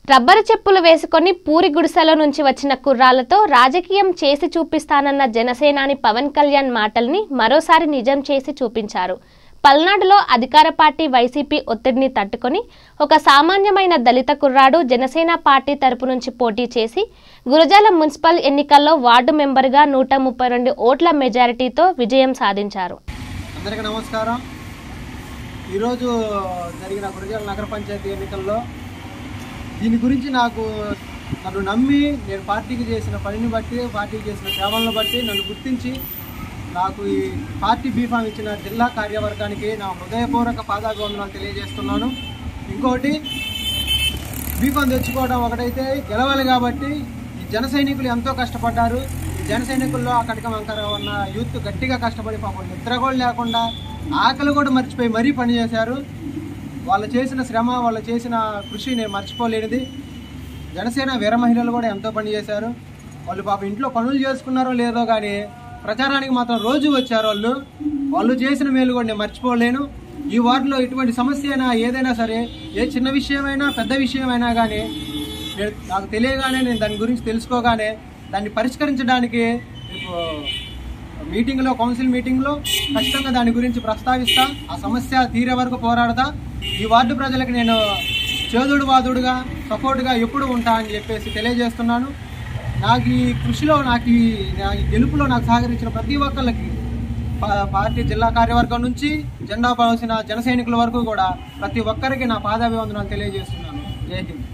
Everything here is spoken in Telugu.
రబ్బరు చెప్పులు వేసుకొని పూరి గుడిసెలో నుంచి వచ్చిన కుర్రాలతో రాజకీయం చేసి చూపిస్తానన్న జనసేనాని పవన్ కళ్యాణ్ మాటల్ని మరోసారి నిజం చేసి చూపించారు పల్నాడులో అధికార పార్టీ వైసీపీ ఒత్తిడిని తట్టుకొని ఒక సామాన్యమైన దళిత కుర్రాడు జనసేన పార్టీ తరపు నుంచి పోటీ చేసి గురజాల మున్సిపల్ ఎన్నికల్లో వార్డు మెంబర్గా నూట ముప్పై రెండు ఓట్ల మెజారిటీతో విజయం సాధించారు అందరికీ నమస్కారం ఈరోజు జరిగిన గురజాల నగర పంచాయతీ ఎన్నికల్లో దీని గురించి నాకు నన్ను నమ్మి నేను పార్టీకి చేసిన పనిని బట్టి పార్టీకి చేసిన సేవలను బట్టి నన్ను గుర్తించి నాకు ఈ పార్టీ బీఫామ్ ఇచ్చిన జిల్లా కార్యవర్గానికి నా హృదయపూర్వక పాదాభివందనాలు తెలియజేస్తున్నాను ఇంకోటి బీఫామ్ తెచ్చుకోవడం ఒకటైతే గెలవాలి కాబట్టి ఈ జన సైనికులు ఎంతో కష్టపడ్డారు ఈ జన సైనికుల్లో అక్కడికి వంకర ఉన్న యూత్ గట్టిగా కష్టపడి పాపం నిద్ర కూడా లేకుండా ఆకలి కూడా మర్చిపోయి మరీ పనిచేశారు వాళ్ళు చేసిన శ్రమ వాళ్ళు చేసిన కృషి నేను మర్చిపోలేనిది జనసేన వీర మహిళలు కూడా ఎంతో పని చేశారు వాళ్ళు పాప ఇంట్లో పనులు చేసుకున్నారో లేదో కానీ ప్రచారానికి మాత్రం రోజు వచ్చారు వాళ్ళు వాళ్ళు చేసిన మేలు కూడా నేను మర్చిపోలేను ఈ వార్డులో ఎటువంటి సమస్య అయినా ఏదైనా సరే ఏ చిన్న విషయమైనా పెద్ద విషయమైనా కానీ నేను నాకు తెలియగానే నేను దాని గురించి తెలుసుకోగానే దాన్ని పరిష్కరించడానికి ఇప్పుడు మీటింగ్లో కౌన్సిల్ మీటింగ్లో ఖచ్చితంగా దాని గురించి ప్రస్తావిస్తా ఆ సమస్య తీరే వరకు పోరాడతా ఈ వార్డు ప్రజలకు నేను చేదుడు వాదుడుగా సపోర్ట్గా ఎప్పుడు ఉంటా అని చెప్పేసి తెలియజేస్తున్నాను నాకు ఈ కృషిలో నాకు ఈ నా ఈ గెలుపులో నాకు సహకరించిన ప్రతి ఒక్కళ్ళకి పా- పార్టీ జిల్లా కార్యవర్గం నుంచి జెండా పాల్సిన జన సైనికుల వరకు కూడా ప్రతి ఒక్కరికి నా పాదాభివందనాలు తెలియజేస్తున్నాను జై హింద్